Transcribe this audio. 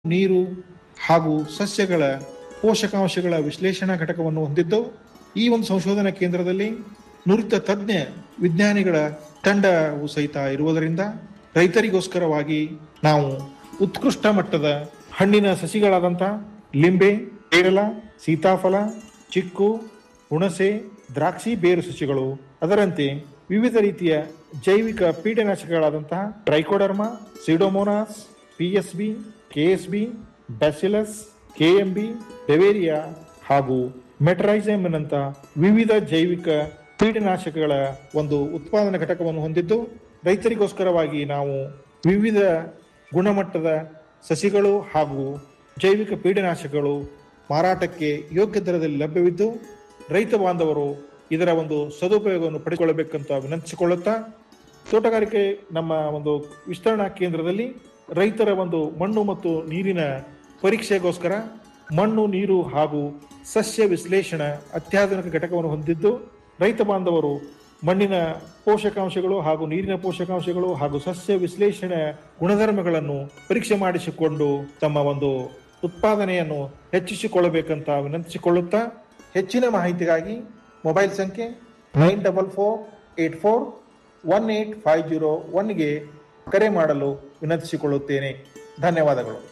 ನೀರು ಹಾಗೂ ಸಸ್ಯಗಳ ಪೋಷಕಾಂಶಗಳ ವಿಶ್ಲೇಷಣಾ ಘಟಕವನ್ನು ಹೊಂದಿದ್ದು ಈ ಒಂದು ಸಂಶೋಧನಾ ಕೇಂದ್ರದಲ್ಲಿ ನುರಿತ ತಜ್ಞ ವಿಜ್ಞಾನಿಗಳ ತಂಡವು ಸಹಿತ ಇರುವುದರಿಂದ ರೈತರಿಗೋಸ್ಕರವಾಗಿ ನಾವು ಉತ್ಕೃಷ್ಟ ಮಟ್ಟದ ಹಣ್ಣಿನ ಸಸಿಗಳಾದಂಥ ಲಿಂಬೆ ಪೇರಲ ಸೀತಾಫಲ ಚಿಕ್ಕು ಹುಣಸೆ ದ್ರಾಕ್ಷಿ ಬೇರು ಸಸಿಗಳು ಅದರಂತೆ ವಿವಿಧ ರೀತಿಯ ಜೈವಿಕ ಪೀಡನಾಶಕಗಳಾದಂತಹ Trichoderma Pseudomonas PSB KSB Bacillus KMB Beauveria ಹಾಗೂ ಮೆಟ್ರೈಸೈಮ್ನಂತ ವಿವಿಧ ಜೈವಿಕ ಕೀಟನಾಶಕಗಳ ಒಂದು ಉತ್ಪಾದನಾ ಘಟಕವನ್ನು ಹೊಂದಿದ್ದು ರೈತರಿಗೋಸ್ಕರವಾಗಿ ನಾವು ವಿವಿಧ ಗುಣಮಟ್ಟದ ಸಸಿಗಳು ಹಾಗೂ ಜೈವಿಕ ಪೀಡನಾಶಕಗಳು ಮಾರಾಟಕ್ಕೆ ಯೋಗ್ಯ ದರದಲ್ಲಿ ಲಭ್ಯವಿದ್ದು ರೈತ ಬಾಂಧವರು ಇದರ ಒಂದು ಸದುಪಯೋಗವನ್ನು ಪಡೆದುಕೊಳ್ಳಬೇಕಂತ ವಿನಂತಿಸಿಕೊಳ್ಳುತ್ತಾ ತೋಟಗಾರಿಕೆ ನಮ್ಮ ಒಂದು ವಿಸ್ತರಣಾ ಕೇಂದ್ರದಲ್ಲಿ ರೈತರ ಒಂದು ಮಣ್ಣು ಮತ್ತು ನೀರಿನ ಪರೀಕ್ಷೆಗೋಸ್ಕರ ಮಣ್ಣು ನೀರು ಹಾಗೂ ಸಸ್ಯ ವಿಶ್ಲೇಷಣಾ ಅತ್ಯಾಧುನಿಕ ಘಟಕವನ್ನು ಹೊಂದಿದ್ದು ರೈತ ಬಾಂಧವರು ಮಣ್ಣಿನ ಪೋಷಕಾಂಶಗಳು ಹಾಗೂ ನೀರಿನ ಪೋಷಕಾಂಶಗಳು ಹಾಗೂ ಸಸ್ಯ ವಿಶ್ಲೇಷಣೆ ಗುಣಧರ್ಮಗಳನ್ನು ಪರೀಕ್ಷೆ ಮಾಡಿಸಿಕೊಂಡು ತಮ್ಮ ಒಂದು ಉತ್ಪಾದನೆಯನ್ನು ಹೆಚ್ಚಿಸಿಕೊಳ್ಳಬೇಕಂತ ವಿನಂತಿಸಿಕೊಳ್ಳುತ್ತಾ ಹೆಚ್ಚಿನ ಮಾಹಿತಿಗಾಗಿ ಮೊಬೈಲ್ ಸಂಖ್ಯೆ nine double four eight four one eight five zero ಒನ್ಗೆ ಕರೆ ಮಾಡಲು ವಿನಂತಿಸಿಕೊಳ್ಳುತ್ತೇನೆ ಧನ್ಯವಾದಗಳು